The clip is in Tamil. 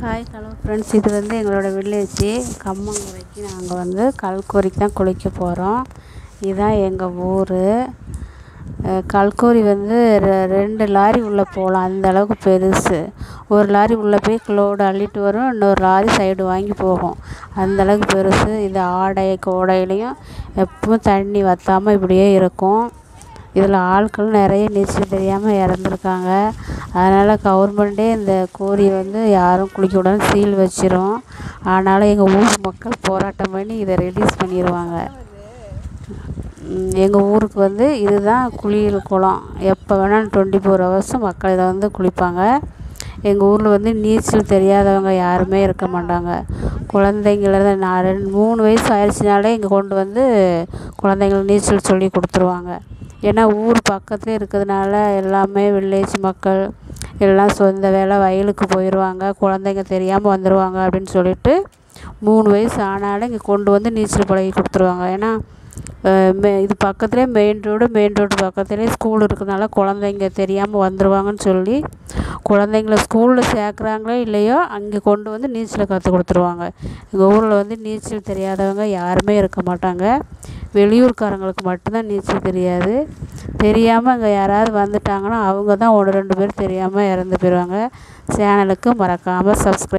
ஹாய் ஹலோ ஃப்ரெண்ட்ஸ் இது வந்து எங்களோட வில்லேஜு கம்மங்குறைக்கு நாங்கள் வந்து கல்குரிக்கு தான் குளிக்க போகிறோம் இதுதான் எங்கள் ஊர் கல்குரி வந்து ரெ ரெண்டு லாரி உள்ளே போகலாம் அந்த அளவுக்கு பெருசு ஒரு லாரி உள்ளே போய் லோடு அள்ளிட்டு வரும் இன்னொரு லாரி சைடு வாங்கி போகும் அந்த அளவுக்கு பெருசு இது ஆடை கோடையிலையும் எப்பவும் தண்ணி வற்றாம இப்படியே இருக்கும் இதில் ஆட்கள் நிறைய நீச்சல் தெரியாமல் இறந்துருக்காங்க அதனால் கவர்மெண்ட்டே இந்த கோரியை வந்து யாரும் குளிக்கக்கூடாதுன்னு சீல் வச்சிரும் ஆனாலும் எங்கள் ஊர் மக்கள் போராட்டம் பண்ணி இதை ரிலீஸ் பண்ணிடுவாங்க எங்கள் ஊருக்கு வந்து இதுதான் குளியல் குளம் எப்போ வேணாலும் டுவெண்ட்டி ஃபோர் ஹவர்ஸும் மக்கள் இதை வந்து குளிப்பாங்க எங்கள் ஊரில் வந்து நீச்சல் தெரியாதவங்க யாருமே இருக்க மாட்டாங்க குழந்தைங்கள்லேருந்து நான் ரெண்டு மூணு வயசு ஆயிடுச்சுனாலே இங்கே கொண்டு வந்து குழந்தைங்களுக்கு நீச்சல் சொல்லி கொடுத்துருவாங்க ஏன்னா ஊர் பக்கத்துலேயே இருக்கிறதுனால எல்லாமே வில்லேஜ் மக்கள் எல்லாம் சொந்த வேலை வயலுக்கு போயிடுவாங்க குழந்தைங்க தெரியாமல் வந்துடுவாங்க அப்படின்னு சொல்லிட்டு மூணு வயசு ஆனாலும் இங்கே கொண்டு வந்து நீச்சல் பழகி கொடுத்துருவாங்க ஏன்னா மெ இது பக்கத்துலேயே மெயின் ரோடு மெயின் ரோடு பக்கத்துலேயே ஸ்கூல் இருக்கிறதுனால குழந்தைங்க தெரியாமல் வந்துடுவாங்கன்னு சொல்லி குழந்தைங்கள ஸ்கூலில் சேர்க்குறாங்களோ இல்லையோ அங்கே கொண்டு வந்து நீச்சலை கற்றுக் கொடுத்துருவாங்க எங்கள் ஊரில் வந்து நீச்சல் தெரியாதவங்க யாருமே இருக்க மாட்டாங்க வெளியூர்காரங்களுக்கு மட்டும்தான் நீச்சல் தெரியாது தெரியாமல் அங்கே யாராவது வந்துட்டாங்கன்னா அவங்க தான் ஒன்று ரெண்டு பேர் தெரியாமல் இறந்து போயிடுவாங்க சேனலுக்கு மறக்காமல் சப்ஸ்கிரைப்